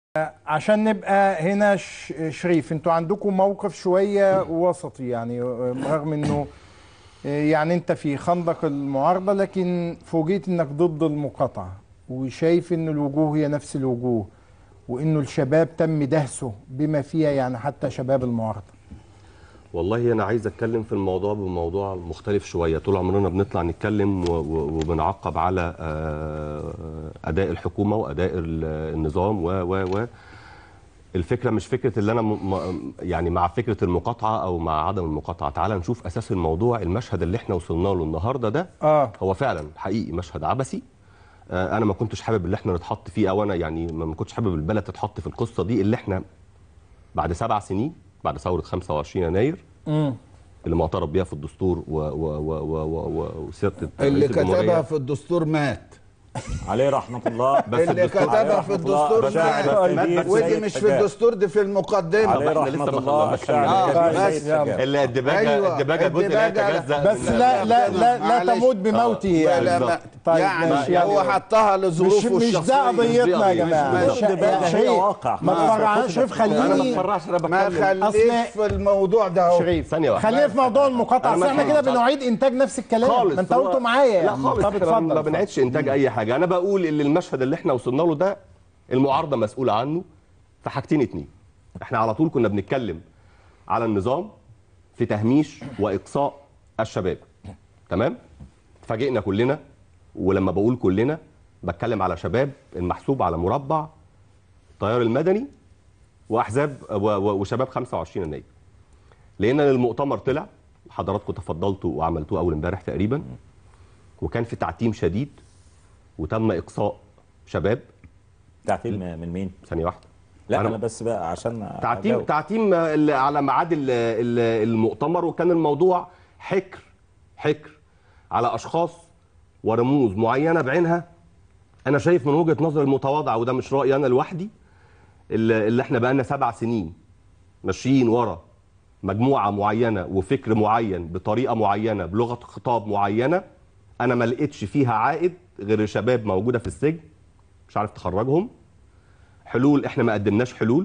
عشان نبقى هنا ش- شريف انتوا عندكم موقف شوية وسطي يعني رغم انه يعني انت في خندق المعارضة لكن فوجئت انك ضد المقاطعة وشايف ان الوجوه هي نفس الوجوه وانه الشباب تم دهسه بما فيها يعني حتى شباب المعارضة والله انا عايز اتكلم في الموضوع بموضوع مختلف شويه طول عمرنا بنطلع نتكلم و- و- وبنعقب على آه، اداء الحكومه واداء ال- النظام و و و الفكره مش فكره اللي انا م- م- يعني مع فكره المقاطعه او مع عدم المقاطعه تعال نشوف اساس الموضوع المشهد اللي احنا وصلنا له النهارده ده اه هو فعلا حقيقي مشهد عبثي آه، انا ما كنتش حابب اللي احنا نتحط فيه او انا يعني ما ما كنتش حابب البلد تتحط في القصه دي اللي احنا بعد سبع سنين بعد ثوره 25 يناير امم اللي معترف بيها في الدستور و و و و و و وسياده اللي رئيس الجمهورية. كتبها في الدستور مات عليه رحمه الله بس اللي الدستور- كتبها في الدستور مات ودي مش في الدستور دي في المقدمه عليه إحنا رحمه لسه ما الله خلصناش الشاعر آه، الكبير بس سيد يلا. سجاد. اللي الدباجه أيوة، الدباجه جزء لا الدباجة يتجزا بس من- لا لا لا لا معلش. تموت بموته يعني ولا بالظبط. ما طيب يعني ماشي، يعني هو حطها مش لظروفه مش الشخصيه ده قضيتنا يا مش جماعه بالظبط. شا- الدباجة هي شريف، واقع. ما ما تفرعناش شريف انا ما خليني اتفرعش انا ما بتكلم أصل- خليك في الموضوع ده اهو شريف ثانية واحدة. خلينا في موضوع المقاطعه أنا اصل احنا ما كده اتفرجتش. بنعيد انتاج نفس الكلام خالص ما انت هو- قلته معايا لا يعني. خالص طب احنا ما اتفضل بنعيدش انتاج اي حاجه انا بقول ان المشهد اللي احنا وصلنا له ده المعارضه مسؤوله عنه في حاجتين اتنين احنا على طول كنا بنتكلم على النظام في تهميش واقصاء الشباب تمام اتفاجئنا كلنا ولما بقول كلنا بتكلم على شباب المحسوب على مربع التيار المدني واحزاب و- و- وشباب 25 يناير لان المؤتمر طلع حضراتكم تفضلتوا وعملتوه اول امبارح تقريبا وكان في تعتيم شديد وتم اقصاء شباب تعتيل من مين؟ ثانيه واحده لا أنا- انا بس بقى عشان تعتيم أجاوب. تعتيم ال- على ميعاد ال- ال- المؤتمر وكان الموضوع حكر حكر على اشخاص ورموز معينه بعينها انا شايف من وجهه نظري المتواضعه وده مش رايي انا لوحدي اللي اللي احنا بقالنا سبع سنين ماشيين ورا مجموعه معينه وفكر معين بطريقه معينه بلغه خطاب معينه انا ما لقيتش فيها عائد غير شباب موجوده في السجن مش عارف تخرجهم حلول احنا ما قدمناش حلول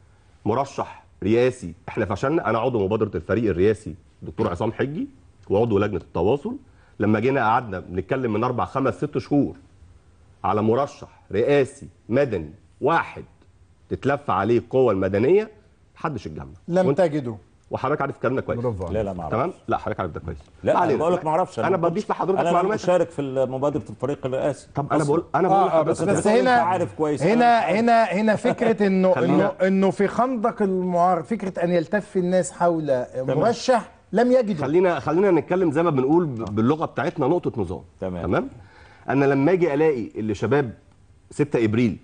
مرشح رئاسي احنا فشلنا انا عضو مبادره الفريق الرئاسي دكتور عصام حجي وعضو لجنه التواصل لما جينا قعدنا بنتكلم من اربع خمس ست شهور على مرشح رئاسي مدني واحد تتلف عليه القوه المدنيه محدش اتجمع لم وانت- تجده وحضرتك عارف الكلام ده كويس برافو عليك. لا لا ما اعرفش تمام لا حضرتك عارف ده كويس لا ما انا علينا. بقول لك ما اعرفش انا ما بديك كنتش- لحضرتك انا لم معلومات اشارك في مبادره الفريق الرئاسي طب انا أصلاً. بقول انا بقول اه اه لحضرتك بس أنت بس بتقول أنت هنا عارف كويس. هنا أنا- هنا هنا فكره انه خلينا- انه انه في خندق المعارض فكره ان يلتف الناس حول مرشح لم يجدوا خلينا خلينا نتكلم زي ما بنقول ب- باللغه بتاعتنا نقطه نظام تمام. تمام انا لما اجي الاقي اللي شباب 6 ابريل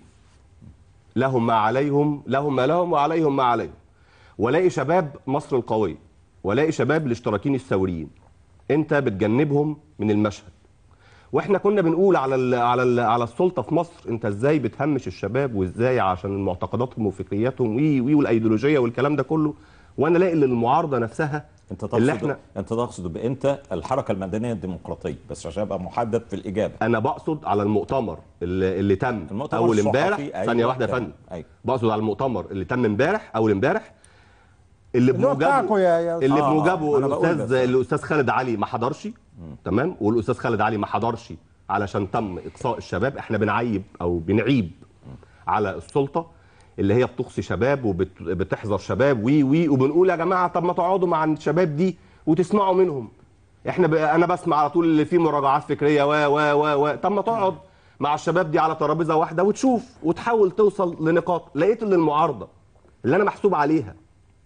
لهم ما عليهم لهم ما لهم وعليهم ما عليهم والاقي شباب مصر القويه والاقي شباب الاشتراكيين الثوريين انت بتجنبهم من المشهد واحنا كنا بنقول على ال على ال على السلطه في مصر انت ازاي بتهمش الشباب وازاي عشان معتقداتهم وفكرياتهم وي وي والايديولوجيه والكلام ده كله وانا الاقي اللي المعارضه نفسها انت اللي تقصد احنا انت تقصد بانت الحركه المدنيه الديمقراطيه بس عشان ابقى محدد في الاجابه انا بقصد على المؤتمر اللي, اللي تم المؤتمر اول الصحفي، امبارح أيوة، ثانيه واحده يا تمام. فندم أيوة. بقصد على المؤتمر اللي تم امبارح اول امبارح اللي اللي هو بتاعكوا بموجبه يا يا اللي آه، بموجبه أنا بقول الاستاذ بس. الاستاذ خالد علي ما حضرش تمام والاستاذ خالد علي ما حضرش علشان تم اقصاء الشباب احنا بنعيب او بنعيب على السلطه اللي هي بتقصي شباب وبتحذر شباب وي وي وبنقول يا جماعه طب ما تقعدوا مع الشباب دي وتسمعوا منهم احنا ب... انا بسمع على طول اللي فيه مراجعات فكريه و و و و طب ما تقعد مع الشباب دي على ترابيزه واحده وتشوف وتحاول توصل لنقاط لقيت ان المعارضه اللي انا محسوب عليها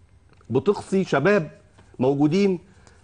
بتقصي شباب موجودين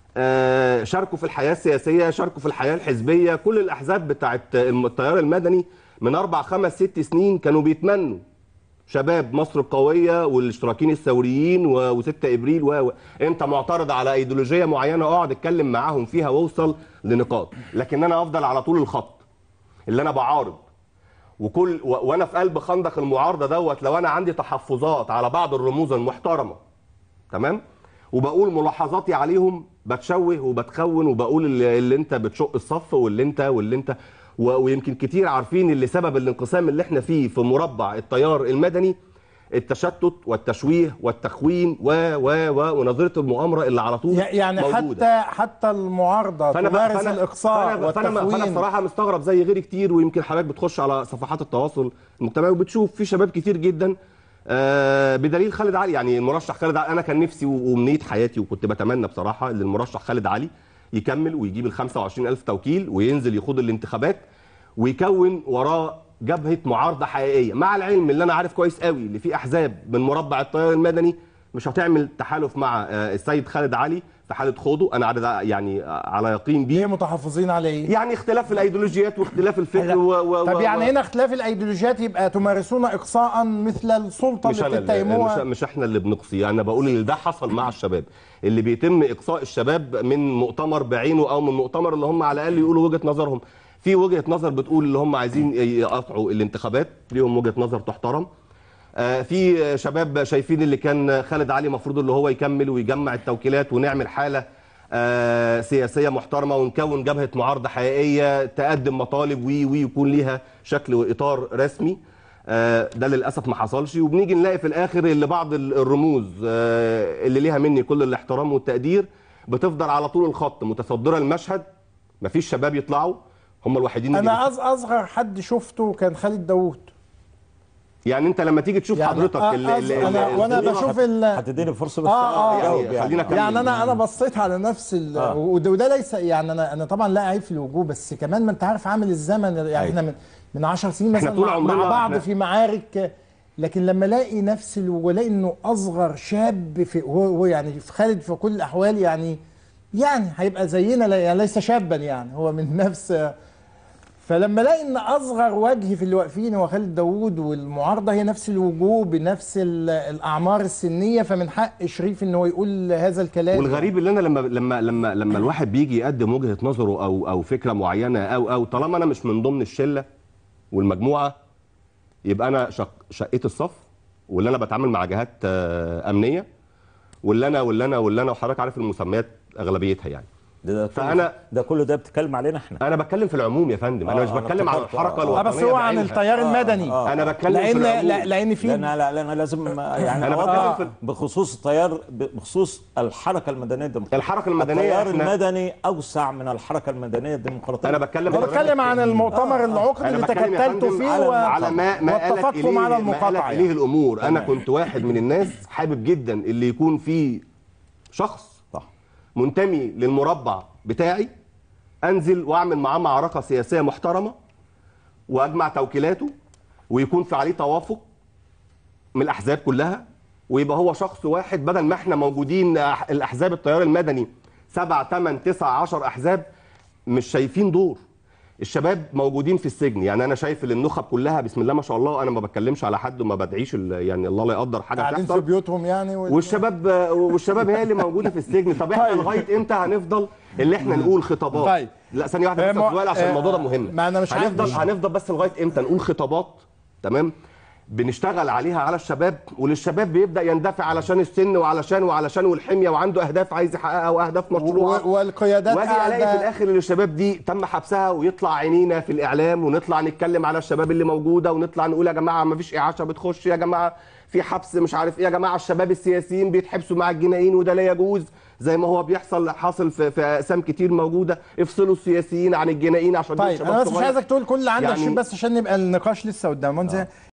آه، شاركوا في الحياه السياسيه شاركوا في الحياه الحزبيه كل الاحزاب بتاعت التيار المدني من اربع خمس ست سنين كانوا بيتمنوا شباب مصر القويه والاشتراكيين الثوريين و- و6 ابريل و... و... انت معترض على ايديولوجيه معينه اقعد اتكلم معاهم فيها واوصل لنقاط لكن انا افضل على طول الخط اللي انا بعارض وكل و... وانا في قلب خندق المعارضه دوت لو انا عندي تحفظات على بعض الرموز المحترمه تمام وبقول ملاحظاتي عليهم بتشوه وبتخون وبقول اللي, اللي انت بتشق الصف واللي انت واللي انت و... ويمكن كتير عارفين اللي سبب الانقسام اللي احنا فيه في مربع التيار المدني التشتت والتشويه والتخوين و و و ونظريه المؤامره اللي على طول يعني موجودة. حتى حتى المعارضه فانا بقى- تمارس فأنا- الاقصاء فأنا, فأنا, فأنا والتخوين بصراحه مستغرب زي غيري كتير ويمكن حضرتك بتخش على صفحات التواصل المجتمعي وبتشوف في شباب كتير جدا آه بدليل خالد علي يعني المرشح خالد علي انا كان نفسي و- وامنيه حياتي وكنت بتمنى بصراحه ان المرشح خالد علي يكمل ويجيب ال 25000 توكيل وينزل يخوض الانتخابات ويكون وراه جبهه معارضه حقيقيه مع العلم اللي انا عارف كويس قوي اللي في احزاب من مربع التيار المدني مش هتعمل تحالف مع آه، السيد خالد علي في حاله خوضه انا على يعني على يقين بيه ليه متحفظين عليه يعني اختلاف الايديولوجيات واختلاف الفكر و... و... طب و- يعني و- هنا اختلاف الايديولوجيات يبقى تمارسون اقصاء مثل السلطه مش اللي انا اللي مش, بتتهموها مش احنا اللي بنقصي يعني انا بقول ان ده حصل مع الشباب اللي بيتم اقصاء الشباب من مؤتمر بعينه او من مؤتمر اللي هم على الاقل يقولوا وجهه نظرهم في وجهه نظر بتقول اللي هم عايزين يقطعوا الانتخابات ليهم وجهه نظر تحترم آه، في شباب شايفين اللي كان خالد علي مفروض اللي هو يكمل ويجمع التوكيلات ونعمل حاله آه، سياسيه محترمه ونكون جبهه معارضه حقيقيه تقدم مطالب وي وي يكون ليها شكل واطار رسمي آه، ده للاسف ما حصلش وبنيجي نلاقي في الاخر اللي بعض ال- الرموز آه، اللي ليها مني كل الاحترام والتقدير بتفضل على طول الخط متصدره المشهد مفيش شباب يطلعوا هم الوحيدين اللي انا أص- اصغر حد شفته كان خالد داوود يعني انت لما تيجي تشوف يعني حضرتك أ- ال- أص- ال- أنا ال- وانا الظهور بشوف ال هتديني فرصه بس آه، آه، أجاوب يعني خلينا كمل. يعني انا انا بصيت على نفس ال... آه. وده وده ليس يعني انا انا طبعا لا عيب في الوجوه بس كمان ما انت عارف عامل الزمن يعني أيوة. احنا من من 10 سنين إحنا مثلا طول مع, عمرنا مع بعض إحنا- في معارك لكن لما الاقي نفس الوجوه الاقي انه اصغر شاب في هو هو يعني في خالد في كل الاحوال يعني يعني هيبقى زينا لا- يعني ليس شابا يعني هو من نفس فلما الاقي ان اصغر وجه في اللي واقفين هو خالد داوود والمعارضه هي نفس الوجوه بنفس ال- الاعمار السنيه فمن حق شريف ان هو يقول هذا الكلام والغريب اللي انا لما لما لما لما الواحد بيجي يقدم وجهه نظره او او فكره معينه او او طالما انا مش من ضمن الشله والمجموعه يبقى انا شق شقيت الصف واللي انا بتعامل مع جهات آه، امنيه واللي انا واللي انا واللي انا وحضرتك عارف المسميات اغلبيتها يعني ده, ده فأنا- ده كله ده بتتكلم علينا احنا انا بتكلم في العموم يا فندم انا آه، مش أنا بتكلم عن افتكرت. الحركه آه. اه الوطنيه بس هو عن بعينها. التيار المدني آه. انا بتكلم في لان العموم. لا لان لا في انا لا انا لازم يعني أنا أوضح بتكلم في- بخصوص التيار بخصوص الحركه المدنيه الديمقراطيه الحركة المدنية التيار إحنا- المدني اوسع من الحركه المدنيه الديمقراطيه انا بتكلم انا بتكلم عن المؤتمر العقد أنا اللي بتكلم يا تكتلتوا فندم فيه على, و... على ما ما قالت واتفقتم إليه على ما المقاطعه قالت إليه يعني. الامور انا تمام. كنت واحد من الناس حابب جدا اللي يكون فيه شخص صح منتمي للمربع بتاعي انزل واعمل معاه معركه سياسيه محترمه واجمع توكيلاته ويكون في عليه توافق من الاحزاب كلها ويبقى هو شخص واحد بدل ما احنا موجودين أح- الاحزاب التيار المدني سبع ثمان تسع عشر احزاب مش شايفين دور الشباب موجودين في السجن يعني انا شايف ان النخب كلها بسم الله ما شاء الله انا ما بتكلمش على حد وما بدعيش ال- يعني الله لا يقدر حاجه قاعدين في تحصل بيوتهم يعني وال... والشباب والشباب هي اللي موجوده في السجن طب احنا طيب. لغايه امتى هنفضل اللي احنا نقول خطابات طيب. لا ثانيه واحده آه، بس ما- سؤال عشان آه، الموضوع ده مهم ما أنا مش عارف هنفضل مش- هنفضل بس لغايه امتى نقول خطابات تمام بنشتغل عليها على الشباب وللشباب بيبدا يندفع علشان السن وعلشان وعلشان والحميه وعنده اهداف عايز يحققها واهداف مشروعه و- والقيادات واجي الاقي في قاعدة- الاخر ان الشباب دي تم حبسها ويطلع عينينا في الاعلام ونطلع نتكلم على الشباب اللي موجوده ونطلع نقول يا جماعه ما فيش اعاشه بتخش يا جماعه في حبس مش عارف ايه يا جماعه الشباب السياسيين بيتحبسوا مع الجنائيين وده لا يجوز زي ما هو بيحصل حاصل في, في اقسام كتير موجوده افصلوا السياسيين عن الجنائيين عشان دول طيب شباب انا بس مش صغير. عايزك تقول كل اللي عندك يعني- يعني... بس عشان نبقى النقاش لسه قدام منزل